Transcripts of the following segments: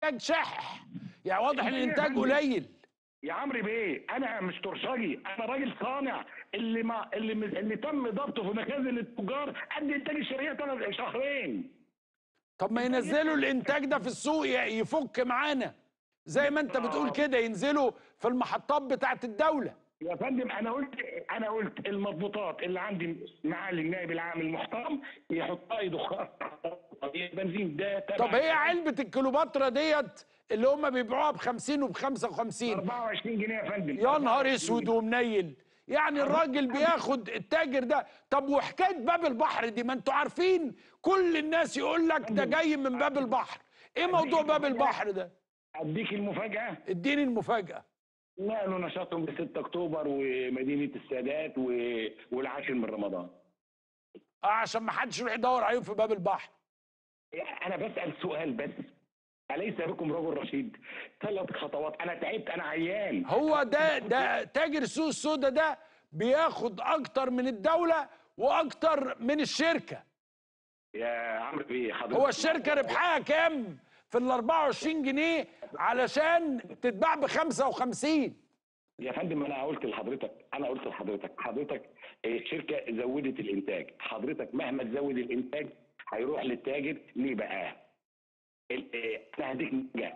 الانتاج شح يعني واضح ان إيه يا الانتاج فندم؟ قليل يا عمرو بيه انا مش ترشجي انا راجل صانع اللي ما اللي اللي تم ضبطه في مخازن التجار قد انتاج الشركه ثلاث شهرين طب ما ينزلوا الانتاج ده في السوق ي- يفك معانا زي ما انت بتقول كده ينزلوا في المحطات بتاعت الدوله يا فندم انا قلت انا قلت المضبوطات اللي عندي معالي النائب العام المحترم يحطها يضخها البنزين ده تبع طب هي علبه الكليوباترا ديت اللي هم بيبيعوها ب 50 وب 55 24 جنيه يا فندم يا نهار اسود ومنيل يعني الراجل بياخد التاجر ده طب وحكايه باب البحر دي ما انتوا عارفين كل الناس يقول لك ده جاي من باب البحر ايه موضوع باب البحر ده اديك المفاجاه اديني المفاجاه نقلوا نشاطهم ب 6 اكتوبر ومدينه السادات و- والعاشر من رمضان اه عشان ما حدش يروح يدور عليهم في باب البحر انا بسال سؤال بس اليس بكم رجل رشيد ثلاث خطوات انا تعبت انا عيان هو ده ده تاجر السوق السوداء ده بياخد اكتر من الدوله واكتر من الشركه يا عمرو بيه حضرتك هو الشركه ربحها كام في ال 24 جنيه علشان تتباع ب 55 يا فندم انا قلت لحضرتك انا قلت لحضرتك حضرتك الشركه زودت الانتاج حضرتك مهما تزود الانتاج هيروح للتاجر ليه بقى ال- إيه، انا هديك نجاح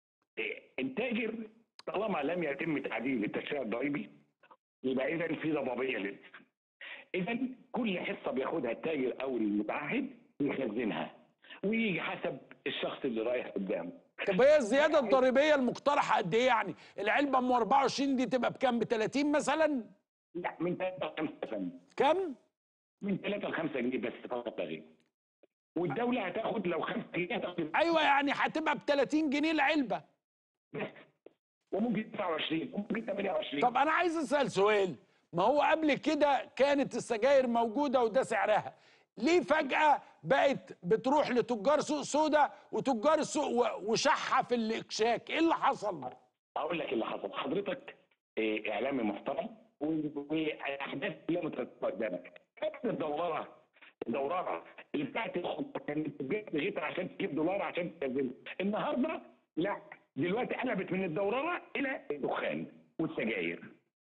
التاجر طالما لم يتم تعديل التشريع الضريبي يبقى اذا في ضبابيه لسه اذا كل حصه بياخدها التاجر او المتعهد يخزنها ويجي حسب الشخص اللي رايح قدامه طب هي الزياده الضريبيه المقترحه قد ايه يعني العلبه ام 24 دي تبقى بكام ب 30 مثلا لا من 3 ل 5 يا فندم كام من 3 ل 5 جنيه بس فقط لا غير والدوله هتاخد لو 5 جنيه هتاخد ايوه يعني هتبقى ب 30 جنيه العلبه بس وممكن 29 وممكن 28 طب انا عايز اسال سؤال ما هو قبل كده كانت السجاير موجوده وده سعرها ليه فجاه بقت بتروح لتجار سوق سودا وتجار السوق و- وشحه في الاكشاك ايه اللي حصل اقول لك اللي حصل حضرتك إيه، اعلامي محترم و- واحداث كلها مترتبه قدامك كانت الدوراره الدوراره اللي بتاعت الخطه كانت بتجيب غيتها عشان تجيب دولار عشان تنزل النهارده لا دلوقتي قلبت من الدوراره الى الدخان والسجاير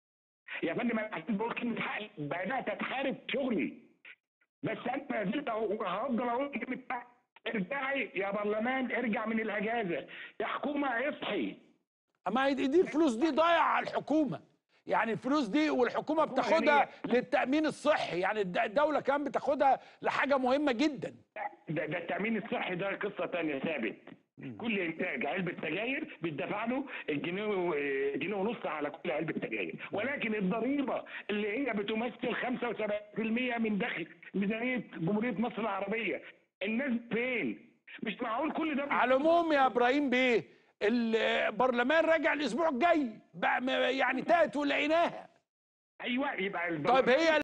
يا فندم انا عشان بقول كلمه حق بدات اتحارب شغلي بس انا ما زلت أهو- هفضل اقول كلمه حق ارجعي يا برلمان ارجع من الاجازه يا حكومه اصحي اما هي دي دي الفلوس دي ضايعه على الحكومه يعني الفلوس دي والحكومه بتاخدها للتامين الصحي يعني الد- الدوله كمان بتاخدها لحاجه مهمه جدا ده, ده التامين الصحي ده قصه تانية ثابت كل انتاج علبه سجاير بيدفع له الجنيه و- جنيه ونص على كل علبه سجاير ولكن الضريبه اللي هي بتمثل 75% من دخل ميزانيه جمهوريه مصر العربيه الناس فين؟ مش معقول كل ده على العموم يا ابراهيم بيه البرلمان راجع الاسبوع الجاي بقى م- يعني تاهت ولقيناها ايوه يبقى طيب هي